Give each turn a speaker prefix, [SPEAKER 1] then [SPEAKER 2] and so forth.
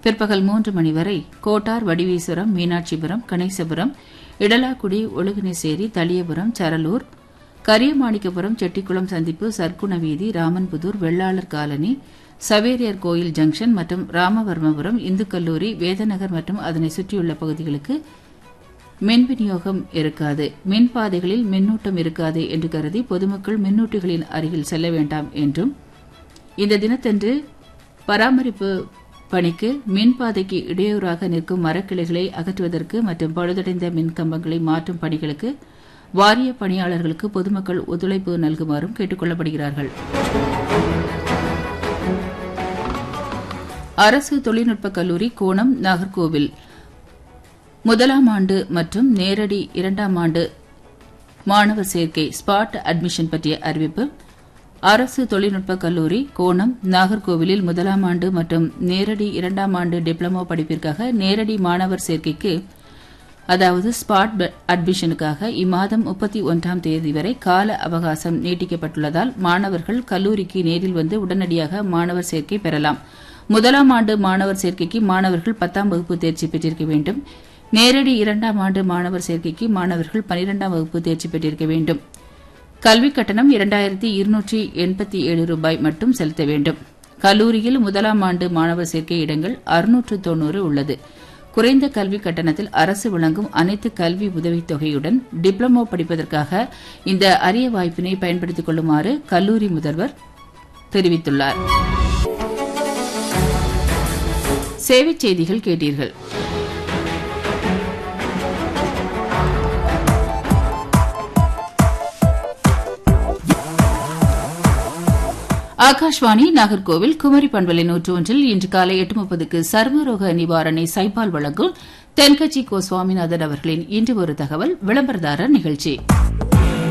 [SPEAKER 1] பிற்பகல் மூன்று மணி வரை கோட்டார் வடிவீஸ்வரம் மீனாட்சிபுரம் கணேசபுரம் இடலாக்குடி ஒழுகினேசேரி தளியபுரம் சரலூர் கரியமாணிக்கபுரம் செட்டிக்குளம் சந்திப்பு சர்க்குண வீதி ராமன்புதூர் வெள்ளாளர் காலனி சவேரியார் கோயில் ஜங்ஷன் மற்றும் ராமவர்மபுரம் இந்து கல்லூரி வேதநகர் மற்றும் அதனை சுற்றியுள்ள பகுதிகளுக்கு மின் விநியோகம் இருக்காது மின் பாதைகளில் மின்னூட்டம் இருக்காது என்று கருதி பொதுமக்கள் மின்னூட்டிகளின் அருகில் செல்ல வேண்டாம் என்றும் இந்த தினத்தன்று பராமரிப்பு பணிக்கு மின் பாதைக்கு இடையூறாக நிற்கும் மரக்கிளைகளை அகற்றுவதற்கு மற்றும் பழுதடைந்த மின் கம்பங்களை மாற்றும் பணிகளுக்கு வாரிய பணியாளர்களுக்கு பொதுமக்கள் ஒத்துழைப்பு நல்குமாறும் கேட்டுக் கொள்ளப்படுகிறார்கள் அரசு தொழில்நுட்ப கல்லூரி கோணம் நாகர்கோவில் முதலாம் ஆண்டு மற்றும் நேரடி இரண்டாம் ஆண்டு மாணவர் சேர்க்கை ஸ்பாட் அட்மிஷன் பற்றிய அறிவிப்பு அரசு தொழில்நுட்ப கல்லூரி கோணம் நாகர்கோவிலில் முதலாம் ஆண்டு மற்றும் நேரடி இரண்டாம் ஆண்டு டிப்ளமோ படிப்பிற்காக நேரடி மாணவர் சேர்க்கைக்கு அதாவது ஸ்பாட் அட்மிஷனுக்காக இம்மாதம் முப்பத்தி ஒன்றாம் தேதி வரை கால அவகாசம் நீட்டிக்கப்பட்டுள்ளதால் மாணவர்கள் கல்லூரிக்கு நேரில் வந்து உடனடியாக மாணவர் சேர்க்கை பெறலாம் முதலாம் ஆண்டு மாணவர் சேர்க்கைக்கு மாணவர்கள் பத்தாம் வகுப்பு தேர்ச்சி பெற்றிருக்க வேண்டும் நேரடி இரண்டாம் ஆண்டு மாணவர் சேர்க்கைக்கு மாணவர்கள் பனிரெண்டாம் வகுப்பு தேர்ச்சி பெற்றிருக்க வேண்டும் கல்விக் கட்டணம் இரண்டாயிரத்தி இருநூற்றி எண்பத்தி ஏழு ரூபாய் மட்டும் செலுத்த வேண்டும் கல்லூரியில் முதலாம் ஆண்டு மாணவர் சேர்க்கை இடங்கள் அறுநூற்று தொன்னூறு உள்ளது குறைந்த கல்வி கட்டணத்தில் அரசு வழங்கும் அனைத்து கல்வி உதவித் தொகையுடன் டிப்ளமோ படிப்பதற்காக இந்த அரிய வாய்ப்பினை பயன்படுத்திக் கொள்ளுமாறு கல்லூரி முதல்வர் தெரிவித்துள்ளார் சேவைச் செய்திகள் கேட்டீர்கள் ஆகாஷ்வாணி நாகர்கோவில் குமரி பண்பலை நூற்று ஒன்றில் இன்று காலை எட்டு முப்பதுக்கு சர்வரோக நிவாரணை சைபால் வழங்கும் தென்கட்சி கோ சுவாமிநாதன் அவர்களின் இன்று ஒரு தகவல் விளம்பரதாரர் நிகழ்ச்சி